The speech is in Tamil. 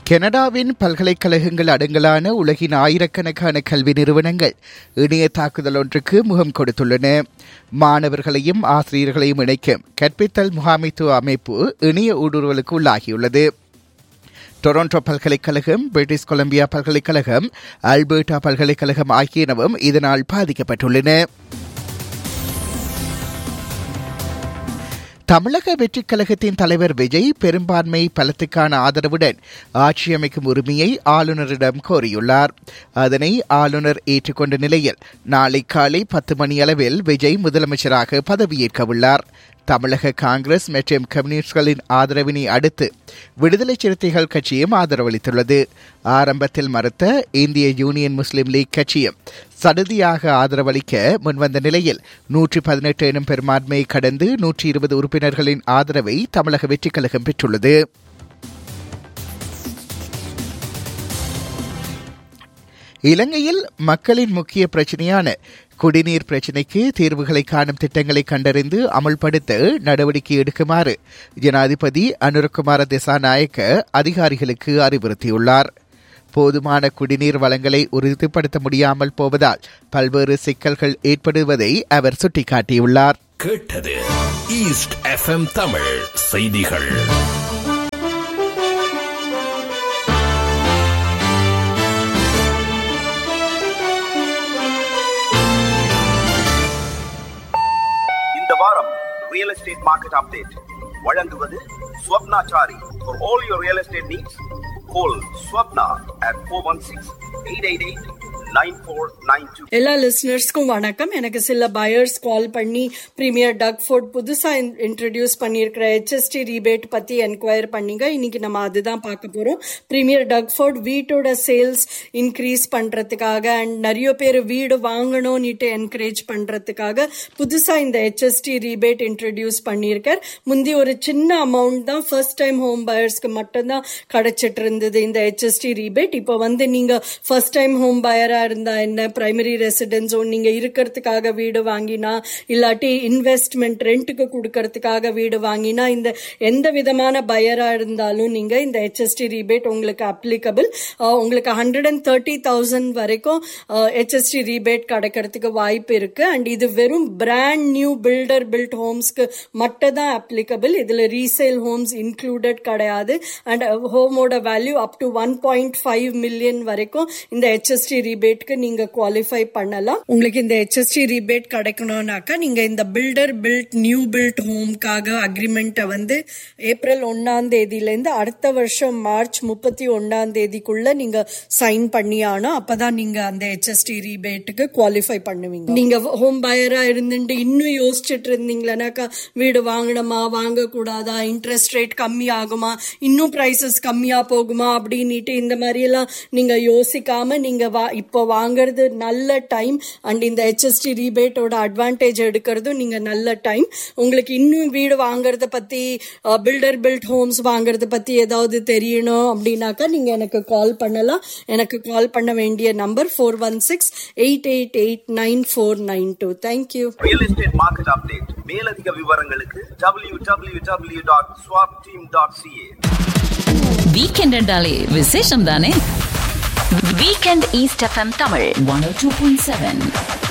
கனடாவின் பல்கலைக்கழகங்கள் அடங்கலான உலகின் ஆயிரக்கணக்கான கல்வி நிறுவனங்கள் இணைய தாக்குதல் ஒன்றுக்கு முகம் கொடுத்துள்ளன மாணவர்களையும் ஆசிரியர்களையும் இணைக்கும் கற்பித்தல் முகாமைத்துவ அமைப்பு இணைய ஊடுருவலுக்கு உள்ளாகியுள்ளது டொரண்டோ பல்கலைக்கழகம் பிரிட்டிஷ் கொலம்பியா பல்கலைக்கழகம் அல்பர்டா பல்கலைக்கழகம் ஆகியனவும் இதனால் பாதிக்கப்பட்டுள்ளன தமிழக வெற்றிக் கழகத்தின் தலைவர் விஜய் பெரும்பான்மை பலத்துக்கான ஆதரவுடன் ஆட்சி அமைக்கும் உரிமையை ஆளுநரிடம் கோரியுள்ளார் அதனை ஆளுநர் ஏற்றுக்கொண்ட நிலையில் நாளை காலை பத்து மணி அளவில் விஜய் முதலமைச்சராக பதவியேற்க உள்ளார் தமிழக காங்கிரஸ் மற்றும் கம்யூனிஸ்டுகளின் ஆதரவினை அடுத்து விடுதலை சிறுத்தைகள் கட்சியும் ஆதரவளித்துள்ளது ஆரம்பத்தில் மறுத்த இந்திய யூனியன் முஸ்லீம் லீக் கட்சியும் சடுதியாக ஆதரவளிக்க முன்வந்த நிலையில் நூற்றி பதினெட்டு எனும் பெரும்பான்மையை கடந்து நூற்றி இருபது உறுப்பினர்களின் ஆதரவை தமிழக வெற்றிக் கழகம் பெற்றுள்ளது இலங்கையில் மக்களின் முக்கிய பிரச்சனையான குடிநீர் பிரச்சினைக்கு தீர்வுகளை காணும் திட்டங்களை கண்டறிந்து அமல்படுத்த நடவடிக்கை எடுக்குமாறு ஜனாதிபதி அனுரகுமார திசாநாயக்க அதிகாரிகளுக்கு அறிவுறுத்தியுள்ளார் போதுமான குடிநீர் வளங்களை உறுதிப்படுத்த முடியாமல் போவதால் பல்வேறு சிக்கல்கள் ஏற்படுவதை அவர் சுட்டிக்காட்டியுள்ளார் கேட்டது ஈஸ்ட் எஃப்எம் தமிழ் செய்திகள் இந்த வாரம் ரியல் எஸ்டேட் மார்க்கெட் அப்டேட் வழங்குவது Swapnachari for all your real estate needs call Swapna at four one six eight eight eight nine four nine two எல்லா லிசனர்ஸ்க்கும் வணக்கம் எனக்கு சில பயர்ஸ் கால் பண்ணி பிரீமியர் டக் ஃபோர்ட் புதுசா இன்ட்ரடியூஸ் பண்ணியிருக்கிற ஹெச்எஸ்டி ரீபேட் பத்தி என்கொயர் பண்ணீங்க இன்னைக்கு நம்ம அதுதான் பார்க்க போறோம் பிரீமியர் டக் ஃபோர்ட் வீட்டோட சேல்ஸ் இன்க்ரீஸ் பண்றதுக்காக அண்ட் நிறைய பேர் வீடு வாங்கணும்னுட்டு என்கரேஜ் பண்றதுக்காக புதுசா இந்த ஹெச்எஸ்டி ரீபேட் இன்ட்ரடியூஸ் பண்ணியிருக்கார் முந்தி ஒரு சின்ன அமௌண்ட் தான் ஃபர்ஸ்ட் டைம் ஹோம் பயர்ஸ்க்கு மட்டும்தான் கிடைச்சிட்டு இருந்தது இந்த ஹெச்எஸ்டி ரீபேட் இப்போ வந்து நீங்க ஃபர்ஸ்ட் டைம் ஹோம் பயரா இருந்தா என்ன பிரைமரி ரெசிடென்ஸோ நீங்க இருக்கிறதுக்காக வீடு வாங்கினா இல்லாட்டி இன்வெஸ்ட்மெண்ட் ரெண்ட்டுக்கு கொடுக்கறதுக்காக வீடு வாங்கினா இந்த எந்த விதமான பயரா இருந்தாலும் நீங்க இந்த ஹெச்எஸ்டி ரீபேட் உங்களுக்கு அப்ளிகபிள் உங்களுக்கு ஹண்ட்ரட் அண்ட் தேர்ட்டி தௌசண்ட் வரைக்கும் ஹெச்எஸ்டி ரீபேட் கிடைக்கிறதுக்கு வாய்ப்பு இருக்கு அண்ட் இது வெறும் பிராண்ட் நியூ பில்டர் பில்ட் ஹோம்ஸ்க்கு மட்டும் தான் அப்ளிகபிள் இதுல ரீசேல் ஹோம்ஸ் இன்க்ளூடட் கிடையாது அண்ட் ஹோமோட value up to one point five million வரைக்கும் இந்த ஹெச்எஸ்டி ரீபேட்க்கு நீங்க குவாலிஃபை பண்ணலாம் உங்களுக்கு இந்த ஹெச்எஸ்டி ரீபேட் கிடைக்கணும்னாக்கா நீங்க இந்த பில்டர் பில்ட் நியூ பில்ட் ஹோம்காக அக்ரிமெண்ட்டை வந்து ஏப்ரல் ஒன்னாம் தேதியில இருந்து அடுத்த வருஷம் மார்ச் முப்பத்தி ஒன்னாம் தேதிக்குள்ள நீங்க சைன் பண்ணி ஆனோம் அப்பதான் நீங்க அந்த ஹெச்எஸ்டி ரீபேட்டுக்கு குவாலிஃபை பண்ணுவீங்க நீங்க ஹோம் பயரா இருந்துட்டு இன்னும் யோசிச்சுட்டு இருந்தீங்களானாக்கா வீடு வாங்கணுமா வாங்க கூடாதா இன்ட்ரெஸ்ட் ரேட் கம்மி ஆகுமா இன்னும் பிரைசஸ் கம்மியா போகுமா அப்படின்னுட்டு இந்த மாதிரி எல்லாம் நீங்க யோசிக்காம நீங்க வா இப்போ வாங்குறது நல்ல டைம் அண்ட் இந்த ஹெச்எஸ்டி ரீபேட்டோட அட்வான்டேஜ் எடுக்கிறதும் நீங்க நல்ல டைம் உங்களுக்கு இன்னும் வீடு வாங்குறத பத்தி பில்டர் பில்ட் ஹோம்ஸ் வாங்குறத பத்தி ஏதாவது தெரியணும் அப்படின்னாக்கா நீங்க எனக்கு கால் பண்ணலாம் எனக்கு கால் பண்ண வேண்டிய number four one six eight eight eight nine four nine two thank you real estate market update மேலதிக விவரங்களுக்கு W W W dot swap team dot CA weekend என்றாலே விசேஷம் தானே weekend east FM Tamil one two point seven